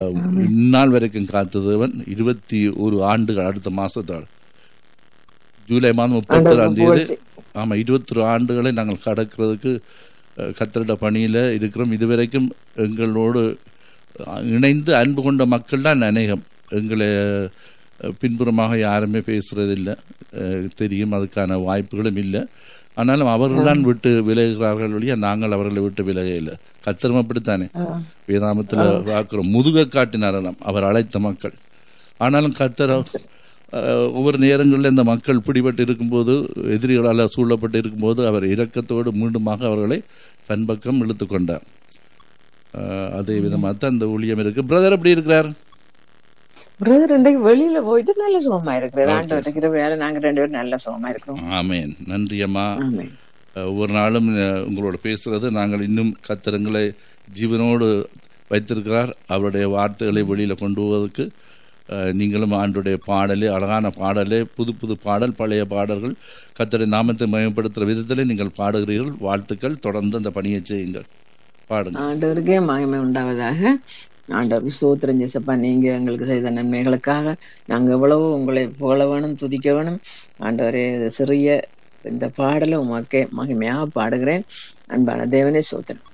இந்நாள் வரைக்கும் காத்த தேவன் இருபத்தி ஒரு ஆண்டுகள் அடுத்த மாசத்தால் ஜூலை மாதம் முப்பத்தொராம் தேதி ஆமா இருபத்தி ஒரு ஆண்டுகளை நாங்கள் கடக்கிறதுக்கு அஹ், கத்தரிட பணியில இருக்கிறோம் இதுவரைக்கும் எங்களோடு அஹ், இணைந்து அன்பு கொண்ட மக்கள் தான் அநேகம் எங்களை அஹ், பின்புறமாக யாருமே பேசுறதில்லை அஹ், தெரியும் அதுக்கான வாய்ப்புகளும் இல்லை ஆனாலும் அவர்கள் தான் விட்டு விலகுகிறார்கள் வழியா நாங்கள் அவர்களை விட்டு விலகையில்லை கத்தரும் அப்படித்தானே வேதாமத்தில் பார்க்கிறோம் முதுக காட்டினாராம் அவர் அழைத்த மக்கள் ஆனாலும் கத்தர் அஹ், ஒவ்வொரு நேரங்களில் இந்த மக்கள் பிடிபட்டு இருக்கும்போது எதிரிகளால் சூழப்பட்டு இருக்கும்போது அவர் இரக்கத்தோடு மீண்டுமாக அவர்களை தன் பக்கம் இழுத்து கொண்டார் அஹ், அதே விதமாக தான் இந்த ஊழியம் இருக்கு பிரதர் எப்படி இருக்கிறார் பிரதர் இன்றைக்கு வெளியில போயிட்டு நல்ல சுகமா இருக்கிறார் ஆண்டவர் இருக்கிற நாங்க ரெண்டு பேரும் நல்ல சுகமா இருக்கிறோம் ஆமேன் நன்றி அம்மா ஆமென். அஹ், ஒவ்வொரு நாளும் அஹ், உங்களோட பேசுறது நாங்கள் இன்னும் கத்திரங்களை ஜீவனோடு வைத்திருக்கிறார் அவருடைய வார்த்தைகளை வெளியில கொண்டு போவதற்கு அஹ், நீங்களும் ஆண்டுடைய பாடலே அழகான பாடலே புது புது பாடல் பழைய பாடல்கள் கத்தரை நாமத்தை மயப்படுத்துகிற விதத்திலே நீங்கள் பாடுகிறீர்கள் வாழ்த்துக்கள் தொடர்ந்து அந்த பணியை செய்யுங்கள் பாடுங்க ஆண்டவருக்கே மகிமை உண்டாவதாக ஆண்டவர் சோத்திரம் ஜெசப்பா நீங்க எங்களுக்கு செய்த நன்மைகளுக்காக நாங்க எவ்வளவு உங்களை புகழ வேணும் துதிக்க வேணும் ஆண்டவரே இது சிறிய இந்த பாடலை உமக்கே மகிமையாக பாடுகிறேன் அன்பான தேவனே சோத்திரம்